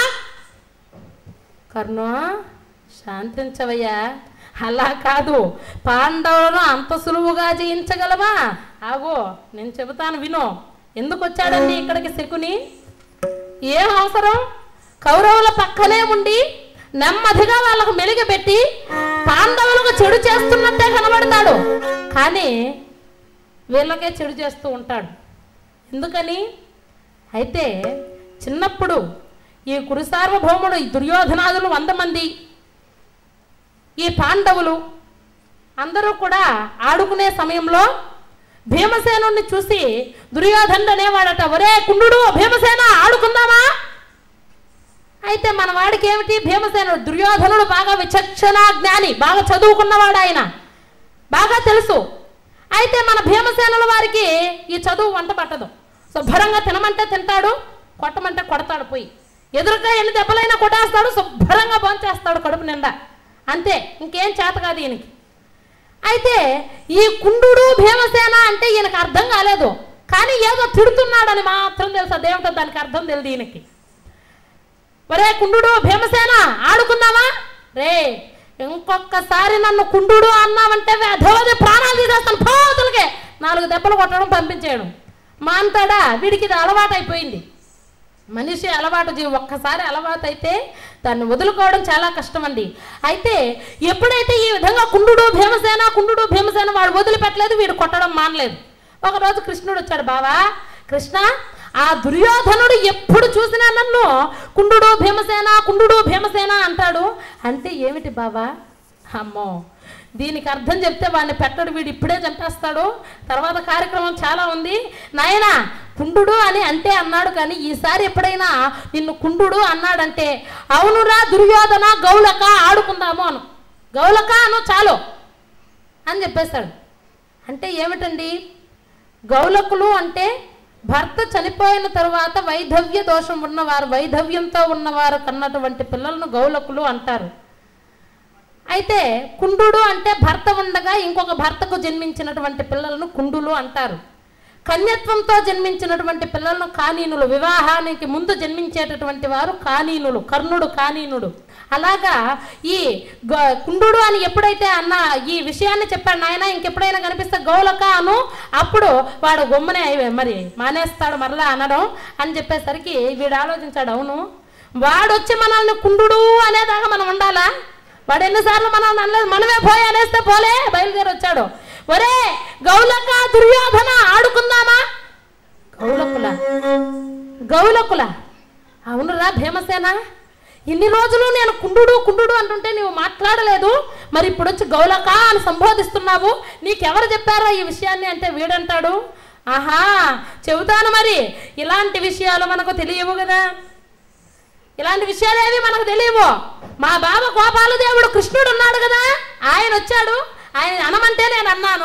కర్ణ శాంతించవయ్యా అలా కాదు పాండవులను అంత సులువుగా జయించగలవా ఆగో నేను చెబుతాను విను ఎందుకు వచ్చాడండి ఇక్కడికి శకుని ఏం అవసరం కౌరవుల పక్కనే ఉండి నెమ్మదిగా వాళ్ళకు మెలిగబెట్టి పాండవులకు చెడు చేస్తున్నట్టే కనబడతాడు కానీ వీళ్ళకే చెడు చేస్తూ ఉంటాడు ఎందుకని అయితే చిన్నప్పుడు ఈ కురు సార్వభౌముడు ఈ దుర్యోధనాదులు వంద మంది ఈ పాండవులు అందరూ కూడా ఆడుకునే సమయంలో భీమసేనుణ్ణి చూసి దుర్యోధనుడు అనేవాడట ఒరే కుండు భీమసేన ఆడుకుందామా అయితే మన వాడికి ఏమిటి భీమసేనుడు దుర్యోధనుడు బాగా విచక్షణ జ్ఞాని బాగా చదువుకున్నవాడు ఆయన బాగా తెలుసు అయితే మన భీమసేనుల వారికి ఈ చదువు వంట పట్టదు శుభ్రంగా తినమంటే తింటాడు కొట్టమంటే కొడతాడు పోయి ఎదురుగా ఎన్ని దెబ్బలైనా కొట్టేస్తాడు శుభ్రంగా భోంచేస్తాడు కడుపు నిండా అంతే ఇంకేం చేత కాదు ఈయనకి అయితే ఈ కుండుడు భీమసేన అంటే ఈయనకు అర్థం కాలేదు కానీ ఏదో తిడుతున్నాడని మాత్రం తెలుసు అదేమిటో దానికి అర్థం తెలియదు ఈయనకి ఒరే కుండుడు భీమసేన ఆడుకున్నావా రే ఇంకొకసారి నన్ను కుండుడు అన్నావంటే అధోది ప్రాణాలు తీసేస్తాను పోతులకే నాలుగు దెబ్బలు కొట్టడం పంపించేయడం మా అంతాడా వీడికి ఇది అలవాటు అయిపోయింది మనిషి అలవాటు జీవి ఒక్కసారి అలవాటు అయితే దాన్ని వదులుకోవడం చాలా కష్టం అండి అయితే ఎప్పుడైతే ఈ విధంగా కుండుడు భీమసేన కుండుడు భీమసేన వాడు వదిలిపెట్టలేదు వీడు కొట్టడం మానలేదు ఒకరోజు కృష్ణుడు వచ్చాడు బావా కృష్ణ ఆ దుర్యోధనుడు ఎప్పుడు చూసినా నన్ను కుండుడు భీమసేన కుండుడు భీమసేన అంటాడు అంటే ఏమిటి బావా అమ్మో దీనికి అర్థం చెప్తే వాడిని పెట్టడు వీడు ఇప్పుడే చంపేస్తాడు తర్వాత కార్యక్రమం చాలా ఉంది నాయన కుండుడు అని అంటే అన్నాడు కానీ ఈసారి ఎప్పుడైనా నిన్ను కుండుడు అన్నాడంటే అవునురా దుర్యోధన గౌలక ఆడుకుందాము అను గౌలక అను చాలు అని చెప్పేస్తాడు అంటే ఏమిటండి గౌలకులు అంటే భర్త చనిపోయిన తరువాత వైధవ్య దోషం ఉన్నవారు వైధవ్యంతో ఉన్నవారు కన్నటువంటి పిల్లలను గౌలకులు అంటారు అయితే కుండుడు అంటే భర్త ఉండగా ఇంకొక భర్తకు జన్మించినటువంటి పిల్లలను కుండులు అంటారు కన్యత్వంతో జన్మించినటువంటి పిల్లలను కానీనులు వివాహానికి ముందు జన్మించేటటువంటి వారు కానీనులు కర్ణుడు కానీనుడు అలాగా ఈ గ- కుండుడు అని ఎప్పుడైతే అన్న ఈ విషయాన్ని చెప్పాడు నాయన ఇంకెప్పుడైనా కనిపిస్తే గౌలక అను అప్పుడు వాడు గొమ్మనే అయి- మరి మానేస్తాడు మరలా అనడం అని చెప్పేసరికి వీడు ఆలోచించాడు అవును వాడు వచ్చి మనల్ని కుండుడు అనేదాకా మనం ఉండాలా వాడు ఎన్నిసార్లు మనం అనలేదు మనమే పోయి అనేస్తే పోలే బయలుదేరి వచ్చాడు ఒరే గౌలక దుర్యోధన ఆడుకుందామా గౌలకుల గౌలకుల అవునురా భీమసేన ఇన్ని రోజులు నేను కుండుడు కుండుడు అంటుంటే నువ్వు మాట్లాడలేదు మరి ఇప్పుడు వచ్చి గౌలక అని సంబోధిస్తున్నావు నీకెవరు చెప్పారా ఈ విషయాన్ని అంటే వీడంటాడు ఆహా చెబుతాను మరి ఇలాంటి విషయాలు మనకు తెలియవు కదా ఇలాంటి విషయాలేవి మనకు తెలియవు మా బావ గోపాల దేవుడు కృష్ణుడు ఉన్నాడు కదా ఆయన వచ్చాడు ఆయన అనమంటే నేను అన్నాను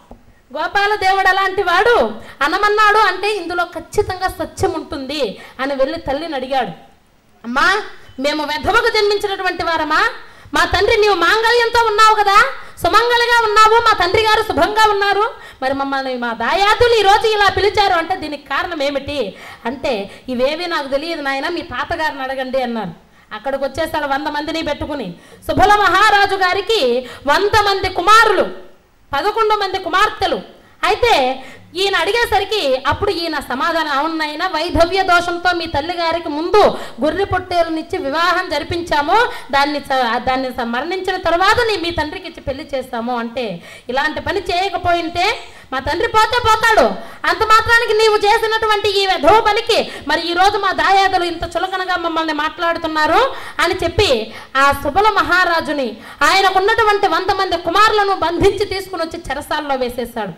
గోపాల దేవుడు అలాంటి వాడు అనమన్నాడు అంటే ఇందులో ఖచ్చితంగా సత్యం ఉంటుంది అని వెళ్ళి తల్లిని అడిగాడు అమ్మా మేము వెధవకు జన్మించినటువంటి వారమా మా తండ్రి నీవు మాంగళ్యంతో ఉన్నావు కదా సుమంగళిగా ఉన్నావు మా తండ్రి గారు శుభంగా ఉన్నారు మరి మమ్మల్ని మా దాయాదులు ఈ రోజు ఇలా పిలిచారు అంటే దీనికి కారణం ఏమిటి అంటే ఇవేవి నాకు తెలియదు నాయన మీ తాతగారిని అడగండి అన్నారు అక్కడికి వచ్చేసాడు వంద మందిని పెట్టుకుని సుబల మహారాజు గారికి వంద మంది కుమారులు పదకొండు మంది కుమార్తెలు అయితే ఈయన అడిగేసరికి అప్పుడు ఈయన సమాధానం అవునైనా వైధవ్య దోషంతో మీ తల్లి గారికి ముందు గొర్రె పొట్టేలునిచ్చి వివాహం జరిపించాము దాన్ని స- దాన్ని స- మరణించిన తర్వాత నీ మీ తండ్రికి ఇచ్చి పెళ్లి చేస్తాము అంటే ఇలాంటి పని చేయకపోయింటే మా తండ్రి పోతే పోతాడు అంత మాత్రానికి నీవు చేసినటువంటి ఈ వెధవ పనికి మరి ఈ రోజు మా దాయాదులు ఇంత చులకనగా మమ్మల్ని మాట్లాడుతున్నారు అని చెప్పి ఆ సుబల మహారాజుని ఆయనకున్నటువంటి వంద మంది కుమారులను బంధించి తీసుకుని వచ్చి చెరసాల్లో వేసేశాడు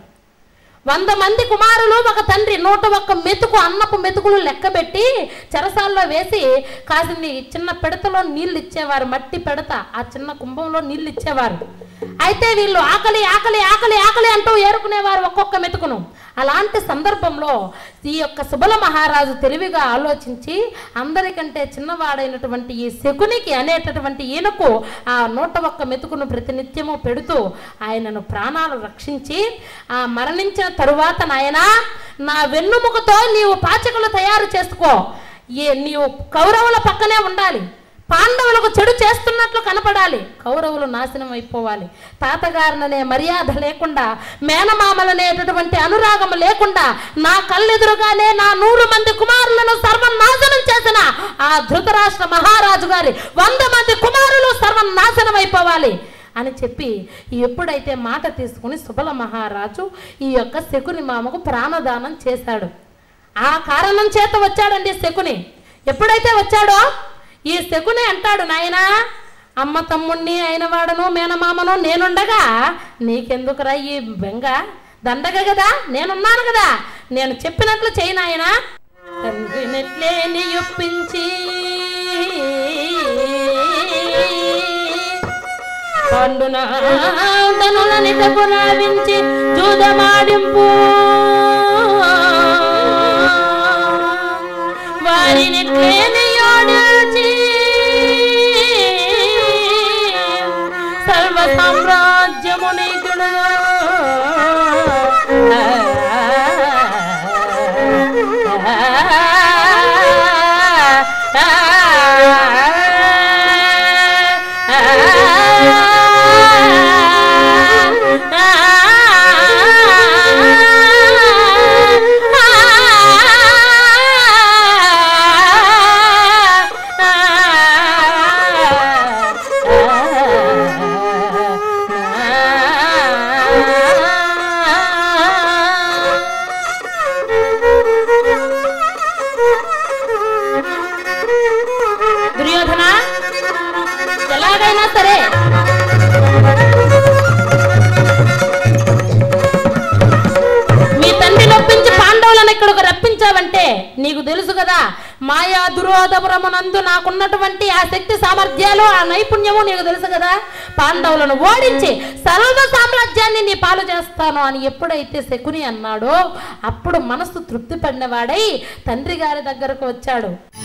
వంద మంది కుమారులు ఒక తండ్రి నూట ఒక్క మెతుకు అన్నపు మెతుకులు లెక్కబెట్టి చెరసాల్లో వేసి కాసిని చిన్న పెడతలో నీళ్ళు ఇచ్చేవారు మట్టి పెడత ఆ చిన్న కుంభంలో నీళ్ళు ఇచ్చేవారు అయితే వీళ్ళు ఆకలి ఆకలి ఆకలి ఆకలి అంటూ ఏరుకునేవారు ఒక్కొక్క మెతుకును అలాంటి సందర్భంలో ఈ యొక్క సుబల మహారాజు తెలివిగా ఆలోచించి అందరికంటే చిన్నవాడైనటువంటి ఈ శకునికి అనేటటువంటి ఈయనకు ఆ నూట ఒక్క మెతుకును ప్రతినిత్యము పెడుతూ ఆయనను ప్రాణాలు రక్షించి ఆ మరణించిన తరువాత నాయనా నా వెన్నుముకతో నీవు పాచకులు తయారు చేసుకో ఏ నీవు కౌరవుల పక్కనే ఉండాలి పాండవులకు చెడు చేస్తున్నట్లు కనపడాలి కౌరవులు నాశనం అయిపోవాలి తాతగారిననే మర్యాద లేకుండా మేనమామలనేటటువంటి అనురాగం లేకుండా నా కళ్ళెదురుగానే నా నూరు మంది కుమారులను సర్వనాశనం చేసిన ఆ ధృతరాష్ట్ర మహారాజు గారి వంద మంది కుమారులు సర్వనాశనం అయిపోవాలి అని చెప్పి ఎప్పుడైతే మాట తీసుకుని సుబల మహారాజు ఈ యొక్క శకుని మామకు ప్రాణదానం చేశాడు ఆ కారణం చేత వచ్చాడండి శకుని ఎప్పుడైతే వచ్చాడో ఈ శకుని అంటాడు నాయనా అమ్మ తమ్ముణ్ణి అయిన వాడను మేనమామను నేనుండగా నీకెందుకురా ఈ బెంగ దండగ కదా నేనున్నాను కదా నేను చెప్పినట్లు చేయి నాయనా తండ్రినెట్లే నీ ఒప్పించి పాండున ధనులని పురావించి జూదమాడింపు వారిని ఓడించి సర్వ సామ్రాజ్యముని దుర్యోధన ఎలాగైనా సరే మీ తండ్రి నొప్పించి పాండవులను ఇక్కడికి రప్పించావంటే నీకు తెలుసు కదా మాయా దురోధపురమునందు నాకున్నటువంటి ఆ శక్తి సామర్థ్యాలు ఆ నైపుణ్యము నీకు తెలుసు కదా పాండవులను ఓడించి సర్వ సామ్రాజ్యాన్ని నీ పాలు చేస్తాను అని ఎప్పుడైతే శకుని అన్నాడో అప్పుడు మనసు తృప్తి పడినవాడై తండ్రి గారి దగ్గరకు వచ్చాడు